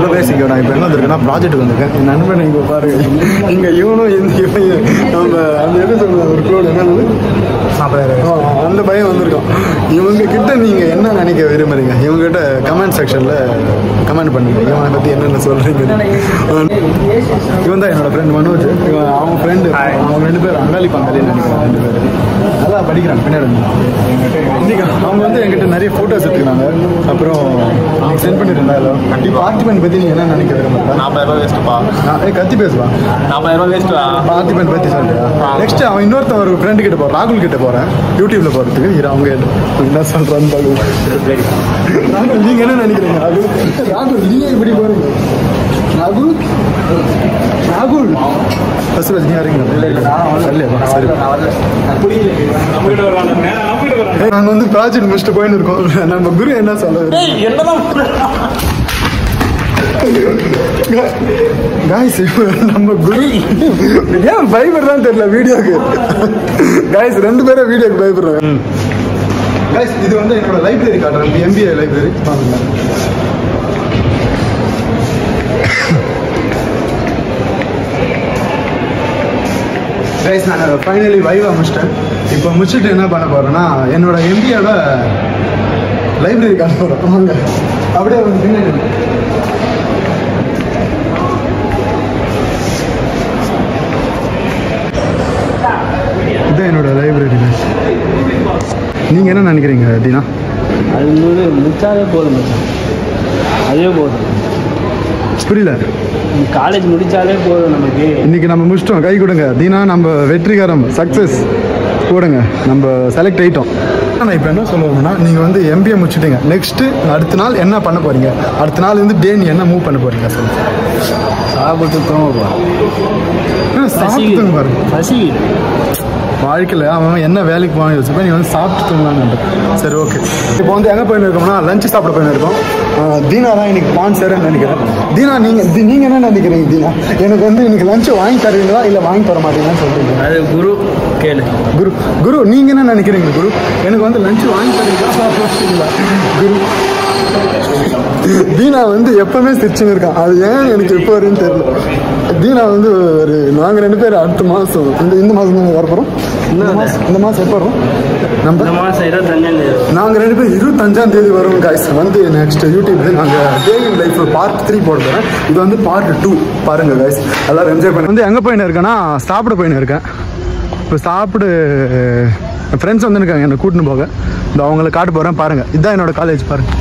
Hello base இங்கே நான் இப்போ எங்கே வந்திருக்கேன்னா ப்ராஜெக்ட் வந்திருக்கேன் என் நண்பன் இங்கே பாருங்க இங்கே இவனும் இந்த இவன் நம்ம அந்த என்ன சொல்றது ஒரு க்ளோடு என்னது ஆ, அந்த பையன் வந்திருக்கான் இவங்க கிட்ட நீங்க என்ன நினைக்க விரும்புறீங்க இவங்க கிட்ட கமெண்ட் செக்ஷன்ல கமெண்ட் பண்ணுங்க இவனை பத்தி என்னென்ன சொல்றீங்க இவன் தான் என்னோட ஃப்ரெண்ட் மனோஜ் இவன் அவன் ஃப்ரெண்டு அவங்க ரெண்டு பேர் அங்காளி பங்காளி நினைக்கிறேன் ரெண்டு பேர் நல்லா படிக்கிறான் பின்னாடி இன்னைக்கு அவங்க வந்து என்கிட்ட நிறைய ஃபோட்டோஸ் எடுத்துக்கிறாங்க அப்புறம் சென்ட் பண்ணிருந்தாங்க பார்த்திபன் பத்தி நீ என்ன நினைக்க விரும்புறீங்க நாற்பதாயிரம் ரூபாய் வேஸ்ட்டுப்பா நான் ஏய், கத்தி பேசுவான் நாற்பதாயிரம் ரூபாய் வேஸ்ட்டா பார்த்திபன் பத்தி சொல்றியா நெக்ஸ்ட் அவன் இன்னொருத்தன் ஒரு ஃப்ரெண்டு கிட்ட போறான் ராகுல் கிட்ட போறேன் யூடியூப்ல போறதுக்கு இரு அவங்க என்ன சொல்றான்னு பாருங்க ராகுல் நீங்க என்ன நினைக்கிறீங்க ராகுல் ராகுல் நீங்க இப்படி போறீங்க ராகுல் ராகுல் ஃபர்ஸ்ட் நீ யாருங்க இல்லையா சரி ஏய், நாங்க வந்து ப்ராஜெக்ட் முடிச்சுட்டு போயின்னு இருக்கோம் நம்ம குரு என்ன சொல்றாரு காய்ஸ் நம்ம குரு ஏன் பயப்படுறான்னு தெரியல வீடியோக்கு காய்ஸ் ரெண்டு பேரும் வீடியோக்கு பயப்படுறாங்க காய்ஸ் இது வந்து என்னோட லைப்ரரி காட்டுறேன் எம்பிஏ லைப்ரரி பாருங்க கைஸ் நான் ஃபைனலி வைவா முடிச்சிட்டேன் இப்போ முடிச்சுட்டு என்ன பண்ண போறேன்னா என்னோட எம்பியோட லைப்ரரி காட்ட போகிறோம் வாங்க அப்படியே வந்து பின்னாடி இதுதான் என்னோட லைப்ரரி நீங்க என்ன நினைக்கிறீங்க தீனா அது வந்து முடிச்சாலே போதும் மச்சான் அதே போதும் புரியல காலேஜ் முடிச்சாலே போதும் நமக்கு இன்னைக்கு நம்ம முடிச்சிட்டோம் கை கொடுங்க தீனா நம்ம வெற்றிகரம் சக்ஸஸ் கொடுங்க நம்ம செலக்ட் ஆயிட்டோம் நான் இப்போ என்ன சொல்லுவேன்னா நீங்கள் வந்து எம்பிஏ முடிச்சிட்டீங்க நெக்ஸ்ட்டு அடுத்த நாள் என்ன பண்ண போறீங்க அடுத்த நாள் வந்து டே நீ என்ன மூவ் பண்ண போறீங்க சொல்லுங்க சாப்பிட்டு தூங்கப்பா ஆ, சாப்பிட்டு பாருங்க பசி வாழ்க்கையில் அவன் என்ன வேலைக்கு போவான்னு யோசிப்பேன் நீ வந்து சாப்பிட்டு தூங்கலான்னு சரி ஓகே இப்போ வந்து எங்கே போயின்னு இருக்கோம்னா லஞ்ச் சாப்பிட போயின்னு இருக்கோம் ஆ, தீனா தான் இன்னைக்கு ஸ்பான்சர்னு நினைக்கிறேன் தீனா நீங்கள் நீங்கள் என்ன நினைக்கிறீங்க தீனா எனக்கு வந்து இன்னைக்கு லஞ்ச் வாங்கி தருவீங்களா இல்லை வாங்கி தர மாட்டீங்கன்னு சொல்றீங்க அது குரு கேளு குரு குரு நீங்கள் என்ன நினைக்கிறீங்க குரு எனக்கு வந்து லஞ்ச் வாங்கி தருவீங்களா குரு தீனா வந்து எப்பவுமே சிரிச்சுன்னு இருக்கான் அது ஏன் எனக்கு எப்போ வரும்னு தெரியல தீனா வந்து ஒரு நாங்கள் ரெண்டு பேரும் அடுத்த மாதம் இந்த இந்த மாதம் தான் வரப்போகிறோம் இந்த மாதம் இந்த மாதம் எப்போ வரும் நம்ம இந்த மாதம் இருபத்தஞ்சாம் தேதி நாங்கள் ரெண்டு பேரும் இருபத்தஞ்சாம் தேதி வரும் காய்ஸ் வந்து நெக்ஸ்ட் யூடியூப்ல நாங்கள் day in life part three போட போகிறேன் இது வந்து பார்ட் டூ பாருங்க காய்ஸ் எல்லாரும் என்ஜாய் பண்ணி வந்து எங்கே போயின்னு இருக்கேன்னா சாப்பிட போயின்னு இருக்கேன் இப்போ சாப்பிடு ஃப்ரெண்ட்ஸ் வந்துருக்காங்க என்னை கூட்டின்னு போக இந்த அவங்கள காட்ட போகிறேன் பாருங்க இதுதான் என்னோட காலேஜ் பாருங்க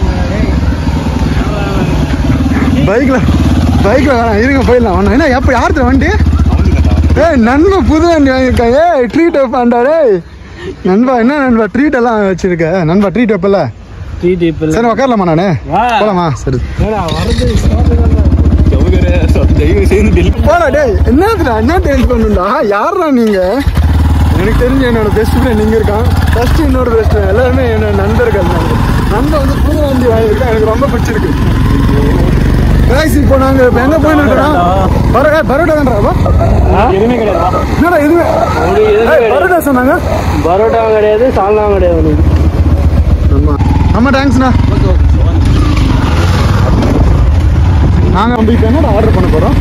பைக்கில் பைக்கில் வேணாம் இருங்க போயிடலாம் வேணாம் என்ன எப்போ யார்த்த வண்டி ஏய் நண்பன் புது வண்டி வாங்கியிருக்கான் ஏய் ட்ரீட் வைப்பான்டா டேய் நண்பா என்ன நண்பா ட்ரீட் எல்லாம் வச்சிருக்க நண்பா ட்ரீட் வைப்பல த்ரீ டீப்பில் சரி உட்காரலாமா நானு வா. போலாமா சரி வரது தயவு செய்து டெல்லி போடா டேய் என்னதுடா என்ன டேன்ஸ் பண்ணுடா யாரா நீங்க எனக்கு தெரிஞ்ச என்னோட பெஸ்ட் ஃப்ரெண்ட் இங்க இருக்கான் ஃபர்ஸ்ட் என்னோட பெஸ்ட் ஃப்ரெண்ட் எல்லாருமே என்னோட நண்பர்கள் நாங்க நண்பன் வந்து புது வண்டி வாங்கியிருக்கேன் எனக்கு ரொம்ப பிடிச்சிருக்கு guys, இப்போ நாங்க இப்போ எங்க போயின்னு இருக்கோம் பரோட்டா பரோட்டா தான்டா எதுவுமே கிடையாது என்னடா இதுவே ஒரு எதுவுமே ஏய், கிடையாது பரோட்டா சொன்னாங்க பரோட்டாவும் கிடையாது சால்னாவும் கிடையாது உனக்கு ஆமா ஆமா தேங்க்ஸ்ண்ணா நாங்க நம்ம இப்போ என்னடா ஆர்டர் பண்ண போறோம்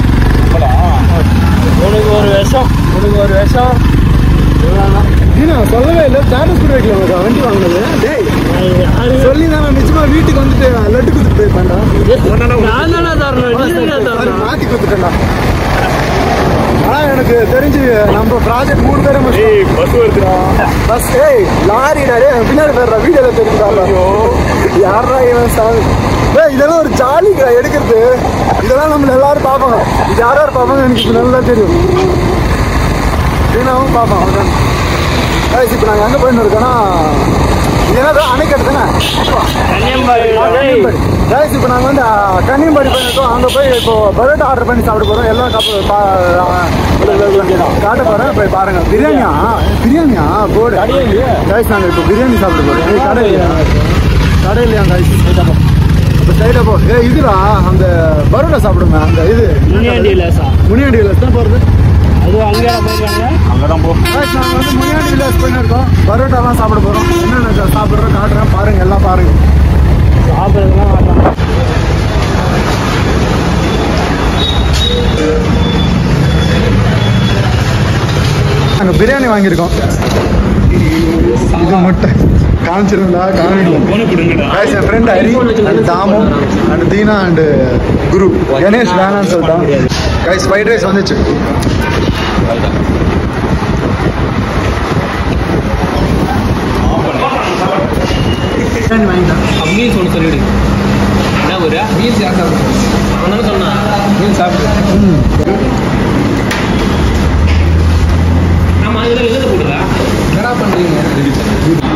உனக்கு ஒரு விஷம் உனக்கு ஒரு விஷம் இவ்வளோதான் நீ சொல்லவே இல்லை ஸ்டேட்டஸ் கூட வைக்கல உனக்கு வண்டி வாங்கினது டேய் சொல்லி நான் நிச்சயமா வீட்டுக்கு வந்துட்டு லட்டு கொடுத்துட்டு போயிருப்பேன்டா நான் தானே தரணும் நீ தானே சாரி, தரணும் மாத்தி கொடுத்துட்டேன்டா ஆனா எனக்கு தெரிஞ்சு நம்ம ப்ராஜெக்ட் மூணு பேரும் பஸ் வருதுடா பஸ் ஏய் லாரிடா டேய் பின்னாடி பேர்றா வீடியோல தெரியுதா யாரா இவன் சாமி டேய் இதெல்லாம் ஒரு ஜாலிங்கடா எடுக்கிறது இதெல்லாம் நம்ம எல்லாரும் பார்ப்பாங்க இது யார் யார் பார்ப்பாங்க எனக்கு இப்ப நல்லா தெரியும் தீனாவும் பார்ப்பான் அவன் கைஸ் இப்போ நாங்கள் எங்கே போயின்னு இருக்கோம்னா இது என்னது அணைக்கட்டு தானே கன்னியம்பாடி கைஸ் இப்போ நாங்கள் வந்து அஹ், கன்னியம்பாடி போயிருக்கோம் அங்கே போய் இப்போ பரோட்டா ஆர்டர் பண்ணி சாப்பிட போகிறோம் எல்லாம் கப்பு பா- அஹ், காட்ட போகிறேன் போய் பாருங்க பிரியாணியா பிரியாணியா போடு கைஸ் நாங்கள் இப்போ பிரியாணி சாப்பிட போகிறோம் கடை இல்லையா கடை இல்லையா கைஸ் இப்போ சைடாக போ ஏ இதுடா அந்த பரோட்டா சாப்பிடுங்க அந்த இது முனியாண்டி லேசா முனியாண்டி விலாஸ் தான் போகிறது அதுவும் அங்கே போயிருக்காங்க அங்கதான் போ guys, நாங்க வந்து முனியாண்டி விலாஸ் போயிருக்கோம் பரோட்டாலாம் சாப்பிட போகிறோம் என்னென்ன சாப்பிட்றோம் காட்டுறேன் பாருங்க எல்லாம் பாருங்க சாப்பிட்றதுலாம் மாட்டாங்க நாங்கள் பிரியாணி வாங்கியிருக்கோம் இது முட்டை காமிச்சிருந்தா காமிக்கல போன கொடுங்கடா guys என் friend Hari and Dhamu and Deena and Guru Ganesh வேணான்னு சொல்லிட்டான் கைஸ் ஃப்ரைட் ரைஸ் வந்துச்சு பிரியாணி வாங்கிட்டேன் மீல்ஸ் ஒன்று சொல்லிவிடு என்ன ஒரு மீல்ஸ் யார் சாப்பிட்டு அவனால சொன்னா மீல்ஸ் சாப்பிட்டு ஆமா இதில் எழுத போடுறா என்னடா பண்றீங்க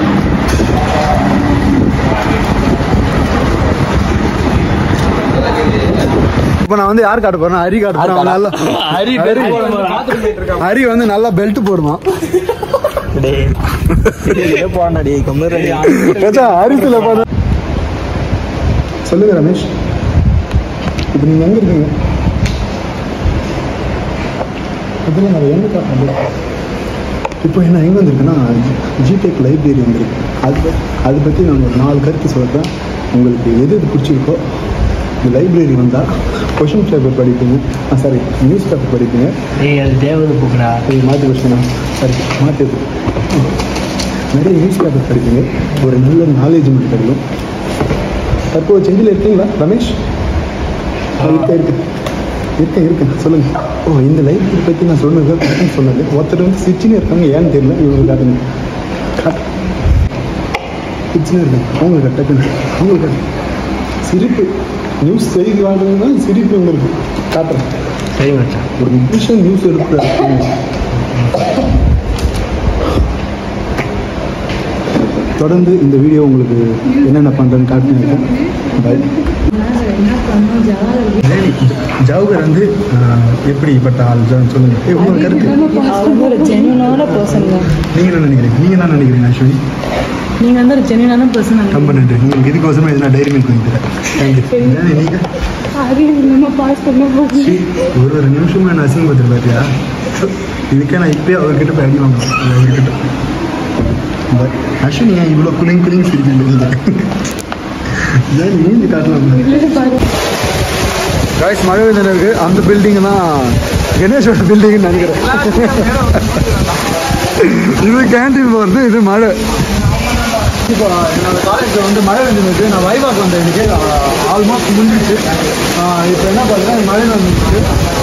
இப்போ நான் வந்து யார் காட்ட போறேன் ஹரி காட்ட போறேன் அவன் நல்லா ஹரி ஹரி ஹரி வந்து நல்லா பெல்ட் போடுவான் மச்சான், ஹரிசில போன சொல்லுங்க ரமேஷ் இப்போ நீங்க எங்க இருக்கீங்க அதில் நான் எங்க காட்டுறேன் இப்போ என்ன எங்கே வந்திருக்குன்னா ஜிடெக் லைப்ரரி வந்திருக்கு அது அதை பற்றி நான் ஒரு நாலு கருத்து சொல்கிறேன் உங்களுக்கு எது எது பிடிச்சிருக்கோ இந்த லைப்ரரி வந்தால் கொஷின் பேப்பர் படிப்பீங்க சாரி நியூஸ் பேப்பர் படிப்பீங்க ஏய் அது தேவதை போக்குடா இது மாற்றி கொஸ்டினா சரி மாற்றி நிறைய நியூஸ் பேப்பர் படிப்பீங்க ஒரு நல்ல நாலேஜ் மட்டும் கிடைக்கும் தற்போது செஞ்சில் இருக்கீங்களா ரமேஷ் இருக்கு இருக்கு இருக்கேன் இருக்கேன் சொல்லுங்க ஓ இந்த லைப்ரரி பற்றி நான் சொன்னது கரெக்டாக சொன்னது ஒருத்தர் வந்து சிரிச்சுன்னு இருக்காங்க ஏன்னு தெரியல இவங்க காட்டுங்க காட்டு சிரிச்சுன்னு இருக்காங்க அவங்களுக்கு டக்குன்னு அவங்களுக்கு காட்டு. சிரிப்பு நியூஸ் செய்தி வாழ்றதுன்னா சிரிப்பு உங்களுக்கு காட்டுறேன் சரி மச்சான் ஒரு நிமிஷம் நியூஸ் எடுக்கிறாரு தொடர்ந்து இந்த வீடியோ உங்களுக்கு என்னென்ன பண்ணுறேன்னு காட்டுனேன் பை ஜவஹர் வந்து ஆஹ், எப்படிப்பட்ட ஆள் ஜா- சொல்லுங்க ஏய், உங்களோட கருத்து அவங்க ஒரு ஜென்யூனான பர்சன் தான் நீங்க என்ன நினைக்கிறீங்க நீங்க என்ன நினைக்கிறீங்க அஸ்வினி நீங்க வந்து ஒரு ஜென்யூனான பர்சன் ரொம்ப நன்றி உங்களுக்கு இதுக்கோசரமா எதுனா டைரி மில்க் வாங்கி தரேன் தேங்க்யூ நீங்க அது இல்லாம பாஸ் பண்ண போகுது ஒரு ஒரு நிமிஷமா என்ன அசிங்கப்படுத்துற பாத்தியா இதுக்கே நான் இப்பயே அவர்கிட்ட போய் அடி வாங்கணும் அவர்கிட்ட பட் அஸ்வினி ஏன் இவ்வளோ குளிங் குளிங் சிரிப்பீங்க ஏன் நீந்தி காட்டலாம் காய்ஸ் மழை வெள்ளம் இருக்கு அந்த பில்டிங் தான் கணேஷோட பில்டிங்னு நினைக்கிறேன் இது கேன்டீன் போகிறது இது மழை இப்போ என்னோட காலேஜில் வந்து மழை வந்துருக்கு நான் வைவாக் வந்தேன் இன்னைக்கு ஆல்மோஸ்ட் முடிஞ்சிச்சு இப்போ என்ன பண்ணுறேன் மழை வந்துருக்கு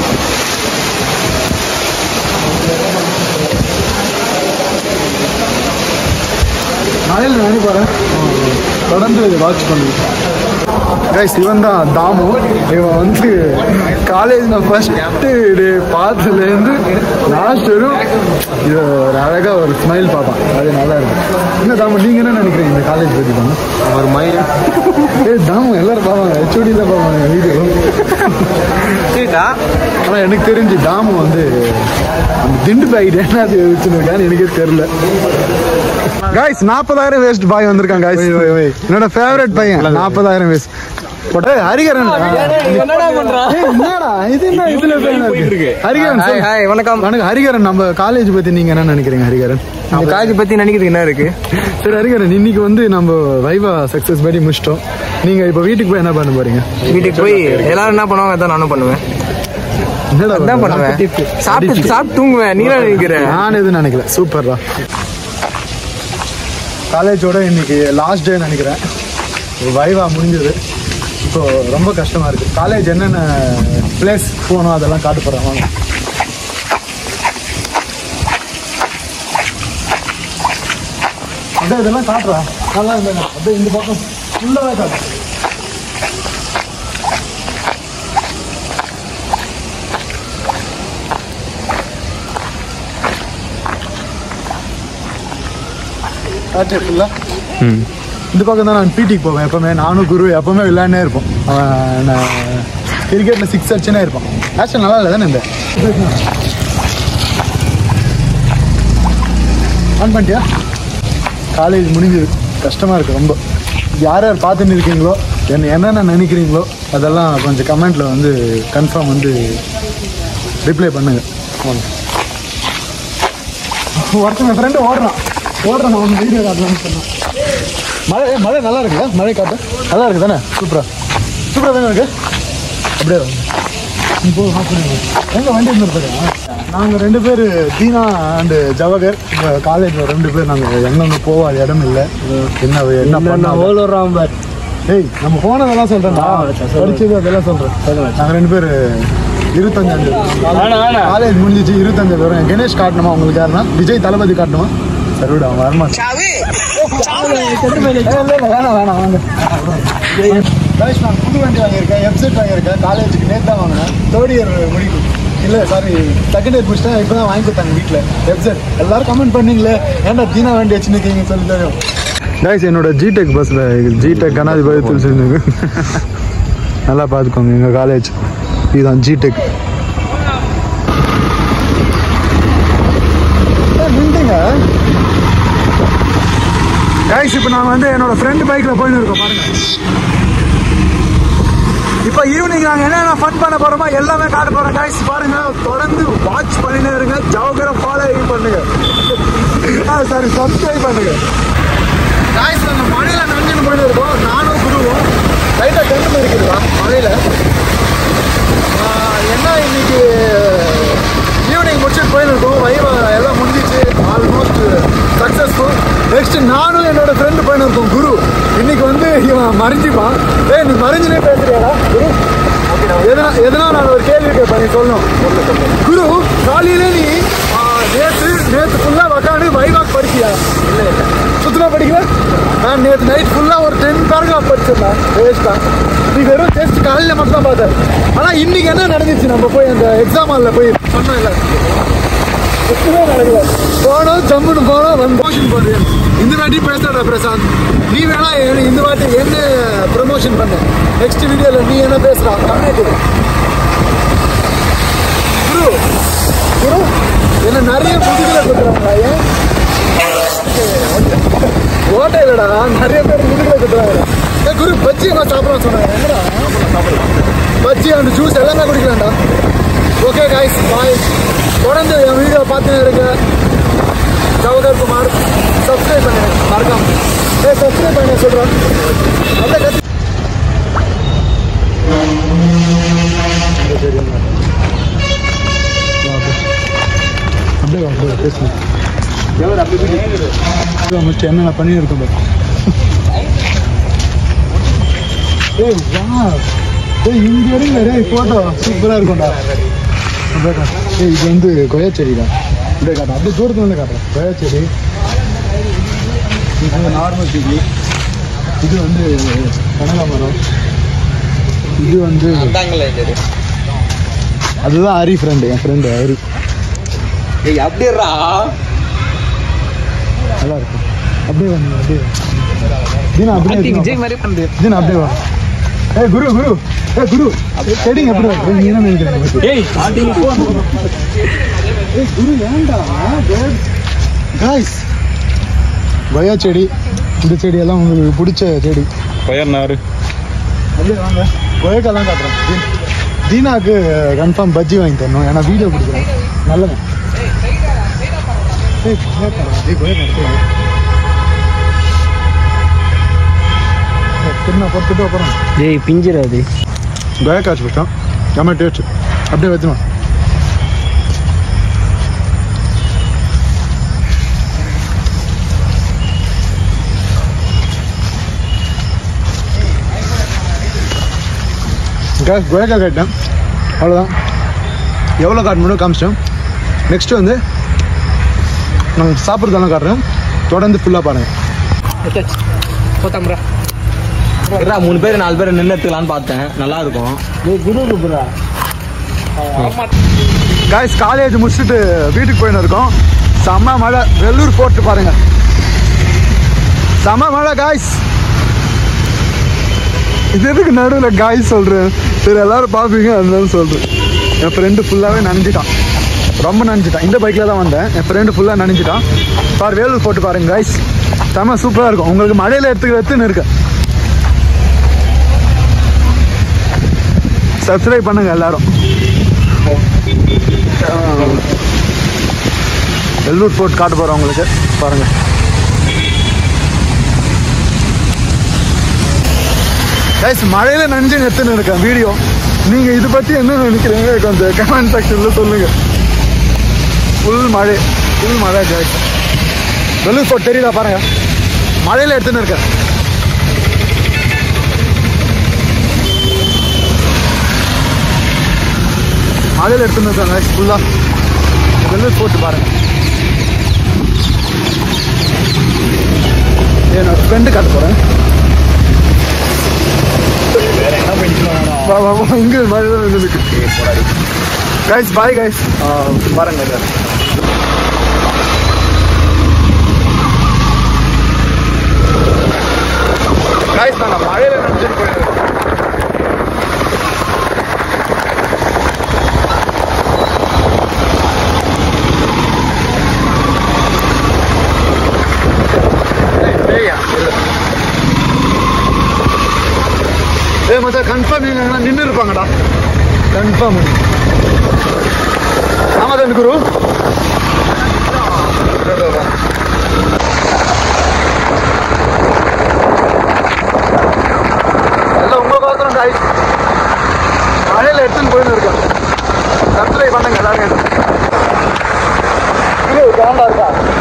மழையில் நினைவு போகிறேன் தொடர்ந்து வாட்ச் பண்ணுங்க கைஸ் இவன் தான் தாமு இவன் வந்து காலேஜில் ஃபஸ்ட்டு டே பார்த்ததுலேருந்து லாஸ்ட் வரும் இது ஒரு அழகாக ஒரு ஸ்மைல் பார்ப்பான் அது நல்லா இருக்கும் என்ன தாமு நீங்கள் என்ன நினைக்கிறீங்க இந்த காலேஜ் பற்றி தாமு ஒரு மயில் ஏ தாமு எல்லாரும் பார்ப்பாங்க ஹெச்ஓடி தான் பார்ப்பாங்க வீடியோ சரிடா ஆனால் எனக்கு தெரிஞ்சு தாமு வந்து அந்த திண்டு பாக்கெட் என்ன வச்சுருக்கான்னு எனக்கே தெரியல காய்ஸ் நாற்பதாயிரம் வேஸ்ட் பாய் வந்திருக்கான் காய்ஸ் என்னோட ஃபேவரட் பையன் நாற்பதாயிரம் வேஸ்ட் போட்டு ஹரிகரன் என்னடா பண்றான் ஏய், என்னடா இது என்ன இதுல போயிட்டு இருக்கு ஹரிகரன் ஹாய், சொல்லு. ஹாய், வணக்கம். வணக்கம் ஹரிகரன் நம்ம காலேஜ் பத்தி நீங்க என்ன நினைக்கிறீங்க ஹரிகரன் இந்த காலேஜ் பத்தி நினைக்கிறது என்ன இருக்கு சரி ஹரிகரன் இன்னைக்கு வந்து நம்ம வைவா சக்சஸ் படி முடிச்சிட்டோம் நீங்க இப்ப வீட்டுக்கு போய் என்ன பண்ண போறீங்க வீட்டுக்கு போய் எல்லாரும் என்ன பண்ணுவாங்க அதான் நானும் பண்ணுவேன் என்னடா அதான் பண்ற? பண்ணுவேன் சாப்பிட்டு சாப்பிட்டு தூங்குவேன் நீ என்ன நினைக்கிற நான் எதுவும் நினைக்கல சூப்பர்ரா காலேஜோட இன்னைக்கு லாஸ்ட் டே நினைக்கிறேன் வைவா முடிஞ்சது இப்போ ரொம்ப கஷ்டமா இருக்கு காலேஜ் என்னென்ன பிளேஸ் போகணும் அதெல்லாம் காட்டு போறேன் வாங்க அப்படியே இதெல்லாம் காட்டுறா நல்லா இருந்தாங்க அப்படியே இந்த பக்கம் ஃபுல்லாகவே காட்டு காட்டு ஃபுல்லாக இந்த பக்கம் தான் நான் பிடிக்கு போவேன் எப்பவுமே நானும் குரு எப்பவுமே விளையாண்டே இருப்போம் அவன் நான் கிரிக்கெட்டில் சிக்ஸ் அடிச்சுனே இருப்பான் ஆக்சுவல் நல்லா இல்லை தானே இந்த ஆன் பண்ணிட்டியா காலேஜ் முடிஞ்சது கஷ்டமாக இருக்குது ரொம்ப யார் யார் பார்த்துன்னு இருக்கீங்களோ என்ன என்னென்ன நினைக்கிறீங்களோ அதெல்லாம் கொஞ்சம் கமெண்ட்டில் வந்து கன்ஃபார்ம் வந்து ரிப்ளை பண்ணுங்க வாங்க. ஒருத்தன் என் ஃப்ரெண்டு ஓடுறான் ஓடுறான் அவன் வீடியோ காட்டலாம்னு சொன்னான் மழை ஏய், மழை நல்லா இருக்குல்ல மழை காட்டு நல்லா இருக்கு தானே சூப்பரா சூப்பரா தானே இருக்கு அப்படியே வாங்க. இப்போ எங்க வண்டி இருந்திருப்பாரு நாங்கள் ரெண்டு பேர் தீனா அண்டு ஜவஹர் காலேஜில் ரெண்டு பேர் நாங்கள் எங்கெங்க போவாது இடம் இல்லை என்ன என்ன பண்ண ஏய் நம்ம போனதெல்லாம் சொல்கிறேன்டா படிச்சது அதெல்லாம் சொல்கிறேன் நாங்கள் ரெண்டு பேர் இருபத்தஞ்சாம் தேதி காலேஜ் முடிஞ்சிச்சு இருபத்தஞ்சாம் வரும் கணேஷ் காட்டணுமா உங்களுக்கு யாருன்னா விஜய் தளபதி காட்டணுமா சரி விடு அவன் வரமாட்டான் வேணாம் வேணாம் வாங்க கணேஷ் நான் புது வண்டி வாங்கியிருக்கேன் வெப்சைட் வாங்கியிருக்கேன் காலேஜுக்கு நேற்று தான் வாங்கினேன் தேர்ட் இயர் முடிக்கும் இல்லை சாரி செகண்ட் இயர் முடிச்சிட்டேன் இப்போ தான் வாங்கி கொடுத்தாங்க வீட்டில் வெப்சைட் எல்லாரும் கமெண்ட் பண்ணீங்களே ஏன்டா தீனா வண்டி வச்சுருக்கீங்கன்னு சொல்லி தெரியும் கைஸ் என்னோட ஜிடெக் பஸ்ஸில் ஜிடெக் கனாதிபதி தெரிஞ்சுங்க நல்லா பார்த்துக்கோங்க எங்கள் காலேஜ் இதுதான் ஜிடெக் நின்றுங்க கைஸ் இப்போ நான் வந்து என்னோட ஃப்ரெண்டு பைக்கில் போயின்னு இருக்கோம் பாருங்க இப்போ ஈவினிங் நாங்கள் என்னென்ன ஃபன் பண்ண போகிறோமோ எல்லாமே காட்ட போகிறோம் கைஸ் பாருங்க தொடர்ந்து வாட்ச் பண்ணினே இருங்க ஜவகரம் ஃபாலோ பண்ணுங்க சாரி சப்ஸ்கிரைப் பண்ணுங்க காய்ஸ் நாங்கள் மழையில் நனைஞ்சுன்னு போயிட்டு இருக்கோம் நானும் குருவும் லைட்டாக கண்டு இருக்குதுடா மழையில் என்ன இன்னைக்கு ஈவினிங் முடிச்சுட்டு போயிருக்கோம் வைவ எல்லாம் முடிஞ்சிச்சு ஆல்மோஸ்ட் சக்ஸஸ்ஃபுல் நெக்ஸ்ட் நானும் என்னோட ஃப்ரெண்டு போயிருக்கோம் குரு இன்னைக்கு வந்து இவன் மறைஞ்சிப்பான் ஏய் நீ மறைஞ்சுனே பேசுறியாடா குரு எதனா எதனா நான் ஒரு கேள்வி கேட்பேன் நீ சொல்லணும் குரு காலையில நீ ஆ, நேத்து நேத்து ஃபுல்லா உக்காந்து வைவாக் படிச்சியா இல்லை இல்லை சுத்தமா படிக்கல நான் நேத்து நைட் ஃபுல்லா ஒரு டென் பேராகிராஃப் படிச்சிருந்தேன் வேஸ்டா நீ வெறும் டெஸ்ட் காலையில மட்டும் தான் பார்த்தேன் ஆனா இன்னைக்கு என்ன நடந்துச்சு நம்ம போய் அந்த எக்ஸாம் ஹாலில் போய் சொன்னோம் இல்லை எதுவுமே நடக்கல போனோம் ஜம்முன்னு போனோம் வந்து ப்ரமோஷன் போடுறது இந்த வாட்டி பேசுறா பிரசாந்த் நீ வேணா எனக்கு இந்த வாட்டி என்ன ப்ரமோஷன் பண்ண நெக்ஸ்ட் வீடியோல நீ என்ன பேசுறா கம்மியாக்கு குரு குரு என்ன நிறைய முதுகுல குத்துறாங்களா ஏன் ஓட்டை இல்லடா நிறைய பேர் முதுகுல குத்துறாங்க ஏய் குரு பஜ்ஜி எல்லாம் சாப்பிடலாம் சொன்னாங்க என்னடா பஜ்ஜி அந்த ஜூஸ் எல்லாமே குடிக்கலாம்டா ஓகே காய்ஸ் பாய் தொடர்ந்து என் வீடியோ பார்த்துன்னு இருக்க ஜவஹர் குமார் சப்ஸ்கிரைப் பண்ணுங்க மறக்காம ஏ சப்ஸ்கிரைப் பண்ண சொல்கிறேன் அப்படியே கத்தி அப்படியே அப்படியே பேசுங்க முடிச்சு என்னென்ன பண்ணியிருக்கோம் பாரு. ஏய் வா ஏய் இங்க இருங்க டேய் போட்டோ சூப்பரா இருக்கும்டா அப்படியே காட்டு. ஏய் இது வந்து கொய்யா செடிடா அப்படியே காட்டு அப்படியே தூரத்துல வந்து காட்டுறேன் கொய்யா செடி இது வந்து நார்மல் செடி இது வந்து கனகாமரம் இது வந்து அதுதான் ஹரி ஃப்ரெண்டு என் ஃப்ரெண்டு ஹரி அப்படியேடா நல்லா இருக்கும் அப்படியே வந்து அப்படியே தீனா அப்படியே விஜய் எடுத்துக்கோ. மாதிரி பண்ணுது தீனா அப்படியே வா ஏய் குரு குரு ஏய் குரு செடிங்க எப்படி இருக்கு? நீ என்ன நினைக்கிறீங்க ஏய் ஏய் குரு ஏன்டா காய்ஸ் கொய்யா செடி இந்த செடியெல்லாம் உங்களுக்கு பிடிச்ச செடி பையனாரு அப்படியே வாங்க கொய்யாக்கெல்லாம் காட்டுறேன் தீ- தீனாக்கு கன்ஃபார்ம் பஜ்ஜி வாங்கி தரணும் ஏன்னா வீடியோ பிடிக்கிறேன் நல்லவன் ஏய் கொய்யாக்கா ஏய் கொய்யாக்கா எடுத்து வா. ஏய், திரும்ப பொறுத்துட்டு அப்புறம் ஏய் பிஞ்சிராது கொய்யாக்கா வச்சு விட்டோம் நம்ம டேஸ்ட் அப்படியே வச்சுனோம் கேஸ் கொய்யாக்கா கேட்டேன் அவ்வளோதான் எவ்வளோ காட்டணும் காமிச்சிட்டோம் நெக்ஸ்ட் வந்து நாங்கள் சாப்பிட்றதெல்லாம் காட்டுறோம் தொடர்ந்து ஃபுல்லாக பாருங்கள் போத்தாம்ரா இருடா மூணு பேர் நாலு பேர் நின்று எடுத்துக்கலான்னு பார்த்தேன் நல்லா இருக்கும் காய்ஸ் காலேஜ் முடிச்சுட்டு வீட்டுக்கு போயின்னு இருக்கோம் செம்ம மழை வெள்ளூர் போட்டு பாருங்க செம்ம மழை காய்ஸ் இது எதுக்கு நடுவில் காய்ஸ் சொல்கிறேன் சரி எல்லாரும் பார்ப்பீங்க அதனால சொல்கிறேன் என் ஃப்ரெண்டு ஃபுல்லாகவே நனைஞ்சிட்டான் ரொம்ப நனைஞ்சிட்டான் இந்த பைக்கில் தான் வந்தேன் என் ஃப்ரெண்டு ஃபுல்லாக நனைஞ்சிட்டான் பார் வேலூர் போட்டு பாருங்க காய்ஸ் செம்ம சூப்பராக இருக்கும் உங்களுக்கு மழையில் எடுத்துக்கிறதுன்னு இருக்கு சப்ஸ்கிரைப் பண்ணுங்க எல்லாரும் வெள்ளூர் போர்ட் காட்ட போகிறோம் உங்களுக்கு பாருங்க கைஸ் மழையில நஞ்சு எடுத்துன்னு இருக்கேன் வீடியோ நீங்க இது பத்தி என்ன நினைக்கிறீங்க கொஞ்சம் கமெண்ட் செக்ஷன்ல சொல்லுங்க ஃபுல் மழை ஃபுல் மழை கைஸ் வெள்ளூர் ஃபோர்ட் தெரியுதா பாருங்க மழையில எடுத்துன்னு இருக்கேன் மழையில எடுத்துன்னு இருக்கேன் கைஸ் ஃபுல்லா வெள்ளூர் ஃபோர்ட் பாருங்க என்னோட ஃப்ரெண்டு காட்ட போறேன் வேற என்ன பண்ணிக்கலாம் வா வா வா இங்க மழை தான் வந்துருக்கு கைஸ் பாய் கைஸ் பாருங்க இதை. கைஸ் நான் மழையில நினைச்சிட்டு போயிருக்கேன் ஏ மச்சான் கன்ஃபார்ம் நீங்க நின்று இருப்பாங்கடா கன்ஃபார்ம் ஆமா தான் குரு எல்லாம் உங்க பாத்திரம் டாய் மழையில எடுத்துன்னு போயின்னு இருக்கேன் சப்ஸ்கிரைப் பண்ணுங்க எல்லாரும் இது காண்டா இருக்கா